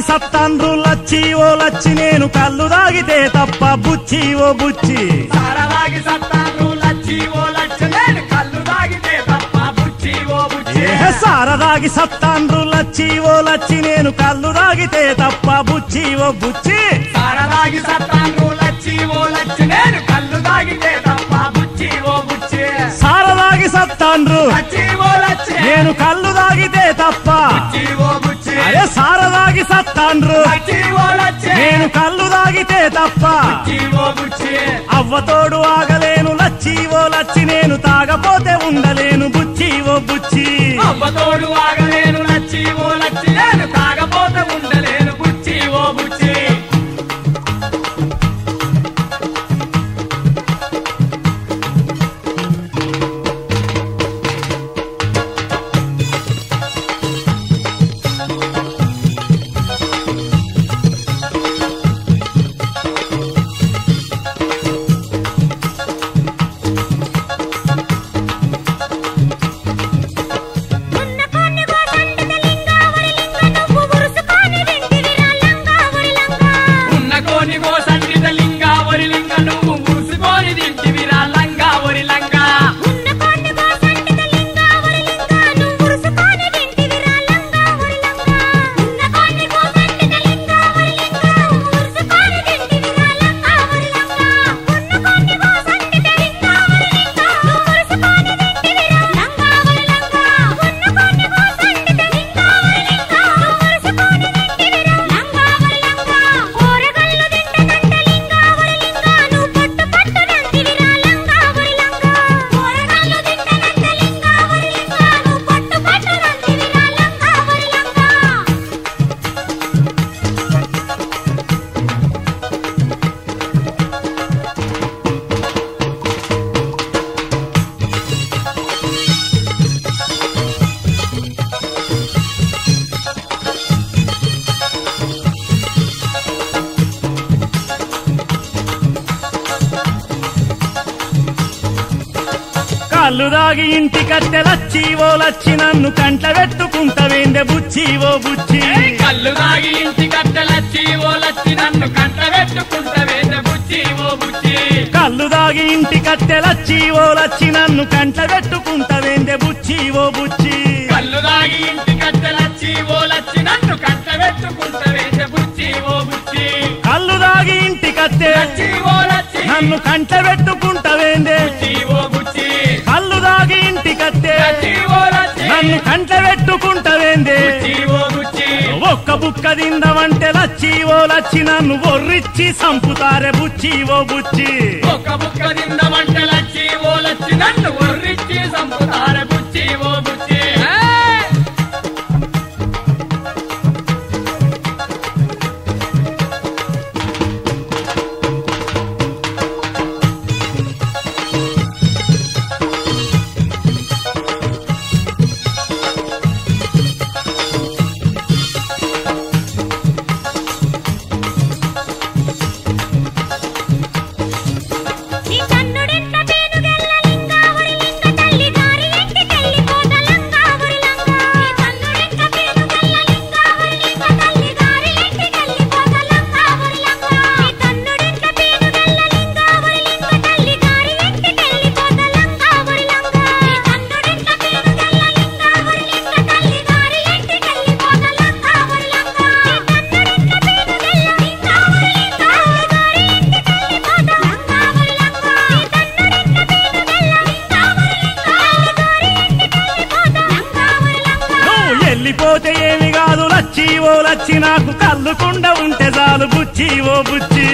సారదాగి సత్తాండ్రు లచ్చి ఓ లచ్చి నేను కళ్ళు దాగితే తప్ప బుచ్చి ఓ బుచ్చి సారలాగి సత్తాను లచ్చి ఓ లచ్చ నేను కళ్ళు తాగితే తప్ప బుచ్చి ఓ బుచ్చి ఏ సారదాగి సత్తాండ్రు లచ్చి ఓ లచ్చి నేను కళ్ళు దాగితే తప్ప బుచ్చి ఓ బుచ్చి సారలాగి సత్తాను లచ్చి ఓ లచ్చ నేను కళ్ళు తాగితే తప్ప బుచ్చి ఓ బుచ్చి సారదాగి సత్తాండ్రు లచ్చి ఓ లచ్చ నేను కళ్ళు దాగితే తప్ప బుచ్చి ఓ బుచ్చి అరే సారదాగి సత్తాండ్రు లచ్చి ఓ లచ్చ నేను కళ్ళు దాగితే తప్ప బుచ్చి ఓ బుచ్చి అవ్వతోడు ఆగలేను లచ్చి ఓ లచ్చి నేను తాగపోతే ఉండలేను బుచ్చి ఓ బుచ్చి అవ్వతోడు ఆగలేను లచ్చి ఓ లచ్చి నేను తాగపోతే ఉండలేను బుచ్చి ఓ బుచ్చి ఉన్న కొన్ని గోసంటిత లింగావరి లింగ నువ్వు ఉరుసుకొని వింటివిరా లంగావరి లంగా ఉన్న కోని గోసండిత లింగా వరి లింగ నువ్వు ముసుకొని తింటివిరా లంగా వరి లంగా ఉన్న కొన్ని గోసంటిత లింగావరి లింగ నువ్వు ఉరుసుకొని వింటివిరా లంగావరి లంగా ఉన్న కొన్ని గోసంటిత లింగావరి లింగ నువ్వు ఉరుసుకొని వింటివిరా లంగావరి లంగా ఉన్న కొన్ని గోసంటిత లింగావరి లింగ నువ్వు ఉరుసుకొని వింటివిరా లంగావరి లంగా ఉన్న కొన్ని గోసంటిత లింగావరి లింగ నువ్వు ఉరుసుకొని వింటివిరా లంగావరి లంగా కూరగల్లు తింటదంట లింగావరి లింగ నువ్వు పట్టు పట్టు నంటివిరా లంగావరి లంగా కూరగల్లు తింటదంట లింగావరి లింగ నువ్వు పట్టు పట్టు నంటివిరా లంగావరి లంగా కళ్ళు దాగి ఇంటి కట్టె లచ్చి ఓ లచ్చి నన్ను కంట పెట్టుకుంటవేందే బుచ్చి ఓ బుచ్చి కళ్ళు తాగి ఇంటి కట్టెలచ్చి ఓ లచ్చి నన్ను కంట పెట్టుకుంటవేంద బుచ్చి ఓ బుచ్చి కళ్ళు దాగి ఇంటి కట్టె లచ్చి ఓ లచ్చి నన్ను కంట పెట్టుకుంటవేందే బుచ్చి ఓ బుచ్చి కళ్ళు తాగి ఇంటి కట్టెలచ్చి ఓ లచ్చి నన్ను కంట పెట్టుకుంటవేంద బుచ్చి ఓ బుచ్చి కళ్ళు దాగి ఇంటి కట్టె లచ్చి ఓ లచ్చి నన్ను కంట పెట్టుకుంటవేందే బుచ్చి ఓ బుచ్చి కళ్ళు దాగి ఇంటి కట్టె లచ్చి ఓ లచ్చి నన్ను కంట పెట్టుకుంటవేందే బుచ్చి ఓ బుచ్చి ఒక్క బుక్క తిందమంటే లచ్చి ఓ లచ్చి నన్ను ఒర్రిచ్చి సంపుతారే బుచ్చి ఓ బుచ్చి ఒక బుక్క తిందమంటే లచ్చి ఓ లచ్చి నన్ను ఒర్రిచ్చి సంపుతార బుచ్చి ఓ బుచ్చి నీ కన్నుడెంత పేనుగెల్ల లింగావరి లింగ తల్లి గారి ఇంటికెళ్ళిపోత లంగావరి లంగా నీ కన్నుడెంత పేనుగెల్ల లింగావరి లింగ తల్లి గారి ఇంటికెళ్ళిపోత లంగావరి లంగా నీ కన్నుడెంత పేనుగెల్ల లింగావరి లింగ తల్లి గారి ఇంటికెళ్ళిపోత లంగావరి లంగా నీ కన్నుడెంత పేనుగెల్ల లింగావరి లింగ తల్లి గారి ఇంటికెళ్ళిపోత లంగావరి లంగా నీ కన్నుడెంత పేనుగెల్ల లింగావరి లింగ తల్లి గారి ఇంటికెళ్ళిపోత లంగావరి లంగా నీ కన్నుడెంత పేనుగెల్ల లింగావరి లింగ తల్లి గారి ఇంటికెళ్ళిపోత లంగావరి లంగా నువ్వు వెళ్ళిపోతే ఏమి కాదు లచ్చి ఓ లచ్చి నాకు కళ్ళుకుండా ఉంటే చాలు బుచ్చి ఓ బుచ్చి